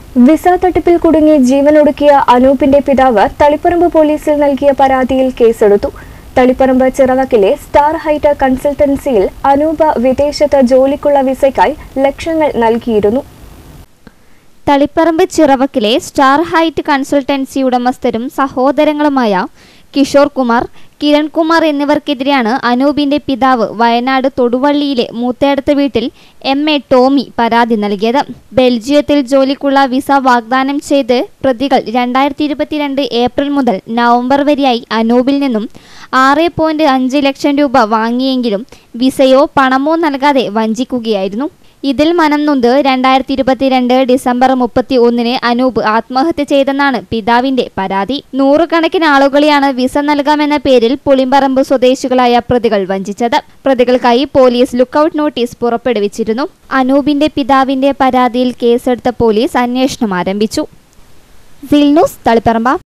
visa തട്ടിപ്പിൽ കുടുങ്ങി ജീവനൊടുക്കിയ അനൂപിന്റെ പിതാവ് തളിപ്പറമ്പ് പോലീസിൽ നൽകിയ പരാതിയിൽ കേസെടുത്തു തളിപ്പറമ്പ് ചിറവക്കിലെ സ്റ്റാർ ഹൈറ്റ് കൺസൾട്ടൻസിയിൽ അനൂപ് വിദേശത്ത് ജോലിക്കുള്ള വിസയ്ക്കായി ലക്ഷങ്ങൾ നൽകിയിരുന്നു തളിപ്പറമ്പ് ചിറവക്കിലെ സ്റ്റാർ ഹൈറ്റ് കൺസൾട്ടൻസി ഉടമസ്ഥരും സഹോദരങ്ങളുമായ കിഷോർ കുമാർ കിരൺ കുമാർ എന്നിവർക്കെതിരെയാണ് അനൂപിന്റെ പിതാവ് വയനാട് തൊടുവള്ളിയിലെ മൂത്തേടത്ത് വീട്ടിൽ എം എ ടോമി പരാതി നൽകിയത് ബെൽജിയത്തിൽ ജോലിക്കുള്ള വിസ വാഗ്ദാനം ചെയ്ത് പ്രതികൾ രണ്ടായിരത്തി ഇരുപത്തിരണ്ട് ഏപ്രിൽ മുതൽ നവംബർ വരെയായി അനൂപിൽ നിന്നും ആറ് പോയിന്റ് അഞ്ച് ലക്ഷം രൂപ വാങ്ങിയെങ്കിലും വിസയോ പണമോ നൽകാതെ വഞ്ചിക്കുകയായിരുന്നു ഇതിൽ മനം നൊന്ത് രണ്ടായിരത്തി ഇരുപത്തിരണ്ട് ഡിസംബർ മുപ്പത്തി ഒന്നിന് അനൂപ് ആത്മഹത്യ ചെയ്തെന്നാണ് പിതാവിന്റെ പരാതി നൂറുകണക്കിന് ആളുകളെയാണ് വിസ നൽകാമെന്ന പേരിൽ പുളിമ്പറമ്പ് സ്വദേശികളായ പ്രതികൾ വഞ്ചിച്ചത് പ്രതികൾക്കായി പോലീസ് ലുക്കൌട്ട് നോട്ടീസ് പുറപ്പെടുവിച്ചിരുന്നു അനൂപിന്റെ പിതാവിന്റെ പരാതിയിൽ കേസെടുത്ത പോലീസ് അന്വേഷണം ആരംഭിച്ചു സിൽ ന്യൂസ് തളിപ്പറമ്പ